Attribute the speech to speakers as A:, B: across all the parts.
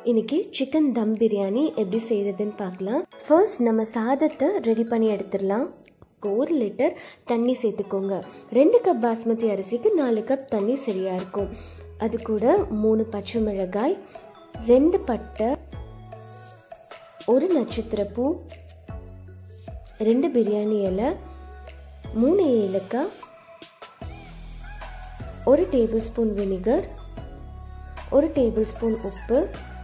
A: இன்னைக்கு சிக்கன் தம் பிரியாணி எப்படி செய்கிறதுன்னு பார்க்கலாம் ஃபர்ஸ்ட் நம்ம சாதத்தை ரெடி பண்ணி எடுத்துடலாம் ஒரு லிட்டர் தண்ணி சேர்த்துக்கோங்க ரெண்டு கப் பாஸ்மதி அரிசிக்கு நாலு கப் தண்ணி சரியாக இருக்கும் அது கூட மூணு பச்சை மிளகாய் ரெண்டு பட்டை ஒரு நட்சத்திர பூ ரெண்டு பிரியாணி இலை மூணு ஏலக்காய் ஒரு டேபிள் ஸ்பூன் வினிகர் ஒரு டேபிள் ஸ்பூன் உப்பு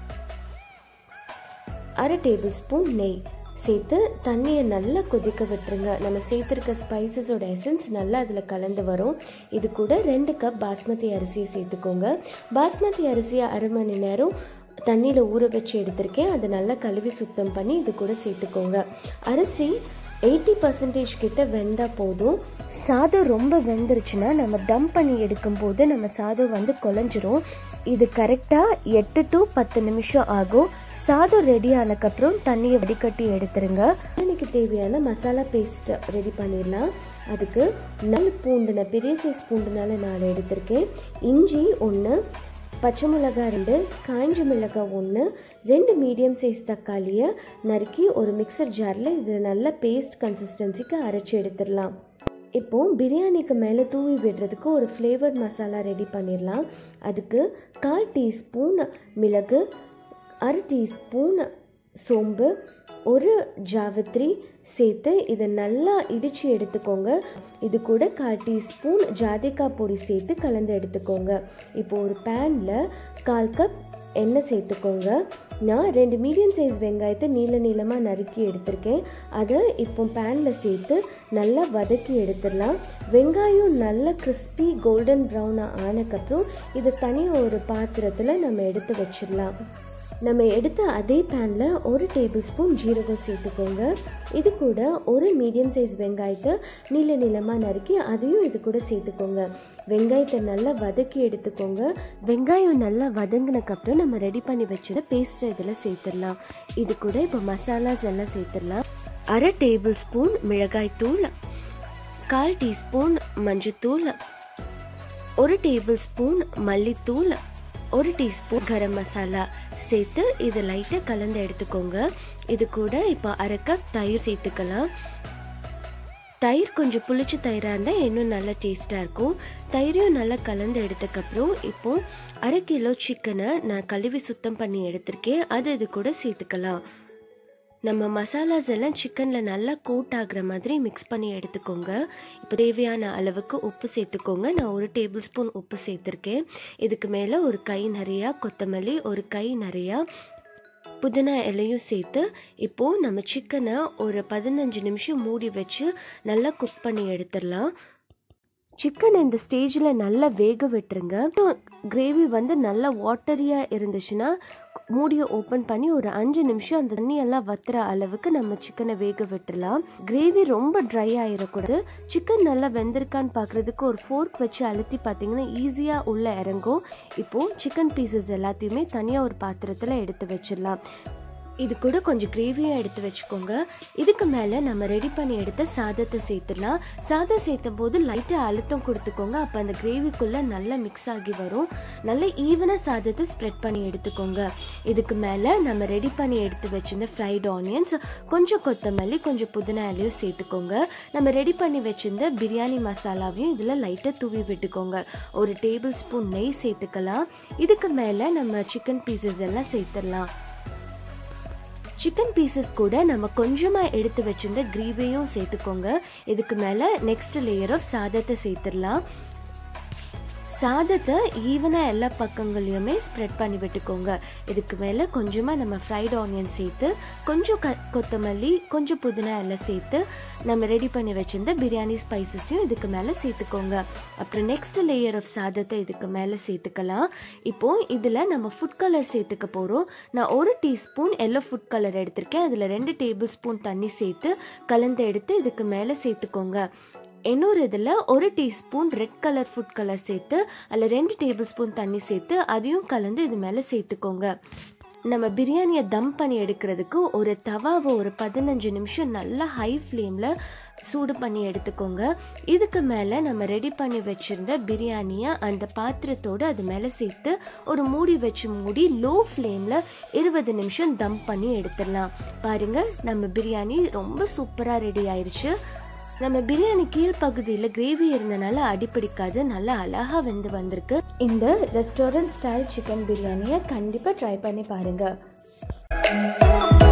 A: அரை டேபிள் ஸ்பூன் நெய் சேர்த்து தண்ணியை நல்லா கொதிக்க விட்டுருங்க நம்ம சேர்த்துருக்க ஸ்பைசஸோட எசன்ஸ் நல்லா அதில் கலந்து வரும் இது கூட ரெண்டு கப் பாஸ்மதி அரிசியை சேர்த்துக்கோங்க பாஸ்மதி அரிசியை அரை மணி நேரம் தண்ணியில் ஊற வச்சு எடுத்திருக்கேன் அதை நல்லா கழுவி சுத்தம் பண்ணி இது கூட சேர்த்துக்கோங்க அரிசி எயிட்டி பர்சன்டேஜ் கிட்ட வெந்தால் போதும் சாதம் ரொம்ப வெந்துருச்சுன்னா நம்ம தம் பண்ணி எடுக்கும் போது நம்ம சாதம் வந்து குழஞ்சிரும் இது கரெக்டாக எட்டு டு பத்து நிமிஷம் ஆகும் சாதம் ரெடி ஆனக்கப்புறம் தண்ணியை வடிகட்டி எடுத்துருங்க எனக்கு தேவையான மசாலா பேஸ்ட் ரெடி பண்ணிடலாம் அதுக்கு நாலு பூண்டு நான் பெரிய சைஸ் பூண்டுனால நாலு எடுத்திருக்கேன் இஞ்சி ஒன்று பச்சை மிளகாய் ரெண்டு காய்ஞ்ச மிளகாய் ஒன்று ரெண்டு மீடியம் சைஸ் தக்காளியை நறுக்கி ஒரு மிக்சர் ஜாரில் இது நல்ல பேஸ்ட் கன்சிஸ்டன்சிக்கு அரைச்சி எடுத்துடலாம் இப்போ பிரியாணிக்கு மேலே தூவி விடுறதுக்கு ஒரு ஃப்ளேவர்ட் மசாலா ரெடி பண்ணிடலாம் அதுக்கு கால் டீஸ்பூன் மிளகு அரை டீஸ்பூன் சோம்பு ஒரு ஜாவித்ரி சேர்த்து இதை நல்லா இடித்து எடுத்துக்கோங்க இது கூட கால் டீஸ்பூன் ஜாதிக்காய் பொடி சேர்த்து கலந்து எடுத்துக்கோங்க இப்போ ஒரு பேனில் கால் கப் எண்ணெய் சேர்த்துக்கோங்க நான் ரெண்டு மீடியம் சைஸ் வெங்காயத்தை நீள நீளமாக நறுக்கி எடுத்திருக்கேன் அதை இப்போ பேனில் சேர்த்து நல்லா வதக்கி எடுத்துடலாம் வெங்காயம் நல்லா கிறிஸ்பி கோல்டன் ப்ரௌனாக ஆனக்கப்புறம் இதை தனியாக ஒரு பாத்திரத்தில் நம்ம எடுத்து வச்சிடலாம் நம்ம எடுத்த அதே பேனில் ஒரு டேபிள் ஸ்பூன் ஜீரகம் சேர்த்துக்கோங்க இது கூட ஒரு மீடியம் சைஸ் வெங்காயத்தை நீள நீளமாக நறுக்கி அதையும் இது கூட சேர்த்துக்கோங்க வெங்காயத்தை நல்லா வதக்கி எடுத்துக்கோங்க வெங்காயம் நல்லா வதங்கினக்கப்புறம் நம்ம ரெடி பண்ணி வச்சுட பேஸ்ட்டை இதில் சேர்த்துடலாம் இது கூட இப்போ மசாலாஸ் எல்லாம் சேர்த்துடலாம் அரை டேபிள் ஸ்பூன் மிளகாய் தூள் கால் டீஸ்பூன் மஞ்சத்தூள் ஒரு டேபிள் ஸ்பூன் மல்லித்தூள் ஒரு டீஸ்பூன் கரம் மசாலா சேர்த்து இதை லைட்டாக கலந்து எடுத்துக்கோங்க இது கூட இப்போ அரை கப் தயிர் சேர்த்துக்கலாம் தயிர் கொஞ்சம் புளிச்ச தயிராக இருந்தால் இன்னும் நல்லா டேஸ்ட்டாக இருக்கும் தயிரையும் நல்லா கலந்து எடுத்தக்கப்புறம் இப்போ அரை கிலோ சிக்கனை நான் கழுவி சுத்தம் பண்ணி எடுத்திருக்கேன் அது இது கூட சேர்த்துக்கலாம் நம்ம மசாலாஸ் எல்லாம் சிக்கனில் நல்லா கோட் ஆகுற மாதிரி மிக்ஸ் பண்ணி எடுத்துக்கோங்க இப்போ தேவையான அளவுக்கு உப்பு சேர்த்துக்கோங்க நான் ஒரு டேபிள் ஸ்பூன் உப்பு சேர்த்துருக்கேன் இதுக்கு மேலே ஒரு கை நிறையா கொத்தமல்லி ஒரு கை நிறையா புதினா இலையும் சேர்த்து இப்போது நம்ம சிக்கனை ஒரு பதினஞ்சு நிமிஷம் மூடி வச்சு நல்லா குக் பண்ணி எடுத்துடலாம் சிக்கன் இந்த ஸ்டேஜில் நல்லா வேக விட்டுருங்க கிரேவி வந்து நல்லா வாட்டரியாக இருந்துச்சுன்னா மூடியை ஓப்பன் பண்ணி ஒரு அஞ்சு நிமிஷம் அந்த தண்ணி எல்லாம் வத்துற அளவுக்கு நம்ம சிக்கனை வேக விட்டுடலாம் கிரேவி ரொம்ப ட்ரை ஆகிடக்கூடாது சிக்கன் நல்லா வெந்திருக்கான்னு பார்க்குறதுக்கு ஒரு ஃபோர்க் வச்சு அழுத்தி பார்த்தீங்கன்னா ஈஸியாக உள்ளே இறங்கும் இப்போது சிக்கன் பீசஸ் எல்லாத்தையுமே தனியாக ஒரு பாத்திரத்தில் எடுத்து வச்சிடலாம் இது கூட கொஞ்சம் கிரேவியாக எடுத்து வச்சுக்கோங்க இதுக்கு மேலே நம்ம ரெடி பண்ணி எடுத்த சாதத்தை சேர்த்துடலாம் சாதம் சேர்த்தும் போது லைட்டாக அழுத்தம் கொடுத்துக்கோங்க அப்போ அந்த கிரேவிக்குள்ளே நல்லா மிக்ஸ் ஆகி வரும் நல்லா ஈவனாக சாதத்தை ஸ்ப்ரெட் பண்ணி எடுத்துக்கோங்க இதுக்கு மேலே நம்ம ரெடி பண்ணி எடுத்து வச்சிருந்த ஃப்ரைட் ஆனியன்ஸ் கொஞ்சம் கொத்தமல்லி கொஞ்சம் புதினா இலையும் சேர்த்துக்கோங்க நம்ம ரெடி பண்ணி வச்சிருந்த பிரியாணி மசாலாவையும் இதில் லைட்டாக தூவி விட்டுக்கோங்க ஒரு டேபிள் ஸ்பூன் நெய் சேர்த்துக்கலாம் இதுக்கு மேலே நம்ம சிக்கன் பீசஸ் எல்லாம் சேர்த்துடலாம் சிக்கன் பீசஸ் கூட நம்ம கொஞ்சமாக எடுத்து வச்சிருந்த கிரீவையும் சேர்த்துக்கோங்க இதுக்கு மேலே நெக்ஸ்ட் லேயர் ஆஃப் சாதத்தை சேர்த்துடலாம் சாதத்தை ஈவனாக எல்லா பக்கங்களையுமே ஸ்ப்ரெட் பண்ணி விட்டுக்கோங்க இதுக்கு மேலே கொஞ்சமாக நம்ம ஃப்ரைட் ஆனியன் சேர்த்து கொஞ்சம் க கொத்தமல்லி கொஞ்சம் புதினா எல்லாம் சேர்த்து நம்ம ரெடி பண்ணி வச்சிருந்த பிரியாணி ஸ்பைசஸையும் இதுக்கு மேலே சேர்த்துக்கோங்க அப்புறம் நெக்ஸ்ட் லேயர் ஆஃப் சாதத்தை இதுக்கு மேலே சேர்த்துக்கலாம் இப்போது இதில் நம்ம ஃபுட் கலர் சேர்த்துக்க போகிறோம் நான் ஒரு டீஸ்பூன் எல்லோ ஃபுட் கலர் எடுத்திருக்கேன் அதில் ரெண்டு டேபிள் ஸ்பூன் தண்ணி சேர்த்து கலந்து எடுத்து இதுக்கு மேலே சேர்த்துக்கோங்க இன்னொரு இதில் ஒரு teaspoon red colour food colour சேர்த்து அதில் ரெண்டு டேபிள் ஸ்பூன் தண்ணி சேர்த்து அதையும் கலந்து இது மேலே சேர்த்துக்கோங்க நம்ம பிரியாணியை தம் பண்ணி எடுக்கிறதுக்கு ஒரு தவாவை ஒரு பதினஞ்சு நிமிஷம் நல்லா ஹை ஃப்ளேமில் சூடு பண்ணி எடுத்துக்கோங்க இதுக்கு மேலே நம்ம ரெடி பண்ணி வச்சுருந்த பிரியாணியை அந்த பாத்திரத்தோடு அது மேலே சேர்த்து ஒரு மூடி வச்சு மூடி லோ ஃப்ளேமில் இருபது நிமிஷம் தம் பண்ணி எடுத்துடலாம் பாருங்கள் நம்ம பிரியாணி ரொம்ப சூப்பராக ரெடி ஆயிடுச்சு நம்ம பிரியாணி கீழ்ப்பகுதியில் கிரேவி இருந்தனால அடிப்பிடிக்காது நல்லா அழகாக வெந்து வந்திருக்கு இந்த ரெஸ்டாரண்ட் ஸ்டைல் சிக்கன் பிரியாணியை கண்டிப்பாக ட்ரை பண்ணி பாருங்கள்